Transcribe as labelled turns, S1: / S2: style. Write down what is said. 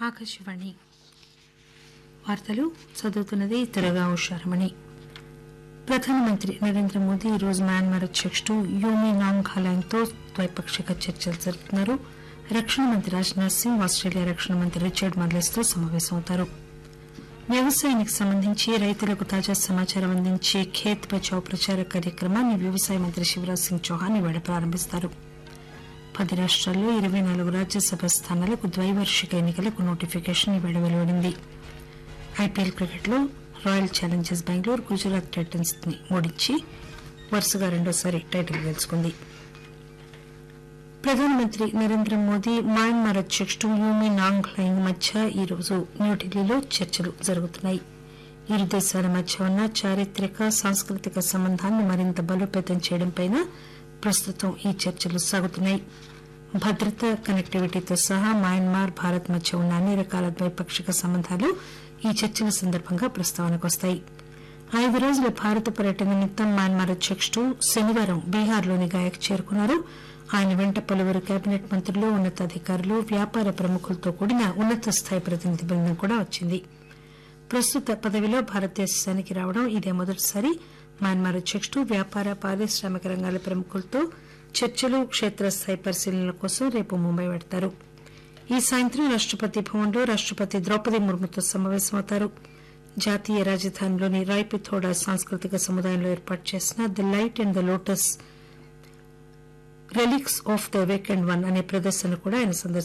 S1: ఆకాశవాణి వార్తలు చదువుతున్నది తెరగా ఉషారమణి ప్రధానమంత్రి నరేంద్ర మోదీ ఈరోజు మయన్మార్ అధ్యకుడు యూమి నాంగ్ హలాంగ్ తో ద్వైపాక్షిక చర్చలు జరుపుతున్నారు రక్షణ మంత్రి రాజ్నాథ్ సింగ్ ఆస్టేలియా రక్షణ మంత్రి రిచర్డ్ మార్లెస్ తో సమావేశమవుతారు వ్యవసాయానికి సంబంధించి రైతులకు తాజా సమాచారం అందించే ఖేత్ బచావ్ ప్రచార కార్యక్రమాన్ని వ్యవసాయ మంత్రి శివరాజ్ సింగ్ చౌహాన్ ఇవాళ ప్రారంభిస్తారు పది రాష్ట్రాల్లో ఇరవై నాలుగు రాజ్యసభ స్థానాలకు ద్వైవార్షిక ఎన్నికలకు నోటిఫికేషన్ ఇవాళ వెలువడింది ఐపీఎల్ క్రికెట్లో Royal Challengers Bengaluru Gujarat Titans ని ఓడించి వరుసగా రెండోసారి టైటిల్ గెలుచుకుంది ప్రధానమంత్రి నరేంద్ర మోదీ మయన్మార్ అధ్యకుడు యూమి నాంగ్ లైంగ్ మధ్య ఈరోజు న్యూఢిల్లీలో చర్చలు జరుగుతున్నాయి ఇరు దేశాల మధ్య ఉన్న చారిత్రక సాంస్కృతిక సంబంధాన్ని మరింత బలోపేతం చేయడంపై ప్రస్తుతం ఈ చర్చలు సాగుతున్నాయి భద్రత కనెక్టివిటీతో సహా మయన్మార్ భారత్ మధ్య ఉన్న అన్ని రకాల ద్వైపాక్షిక సంబంధాలు ఈ చర్చల సందర్భంగా ప్రస్తావనకు వస్తాయి ఐదు రోజుల భారత పర్యటన నిమిత్తం మయన్మార్ అధ్యకుడు శనివారం బీహార్లోని గాయకు చేరుకున్నారు ఆయన వెంట పలువురు కేబినెట్ మంత్రులు ఉన్నతాధికారులు వ్యాపార ప్రముఖులతో కూడిన ఉన్నత స్థాయి ప్రతినిధి బృందం కూడా వచ్చింది ప్రస్తుత పదవిలో భారతదేశానికి రావడం ఇదే మొదటిసారి మయన్మార్ అధ్యకుడు వ్యాపార పారిశ్రామిక రంగాల ప్రముఖులతో చర్చలు క్షేత్రస్థాయి పరిశీలనల కోసం రేపు ముంబై పెడతారు ఈ సాయంత్రం రాష్టపతి భవన్లో రాష్టపతి ద్రౌపది ముర్ముతో సమావేశమవుతారు జాతీయ రాజధానిలోని రాయ్పిథోడా సాంస్కృతిక సముదాయంలో ఏర్పాటు చేసిన the light and the lotus relics of the awakened one అనే ప్రదర్శన కూడా ఆయన సందర్శిస్తారు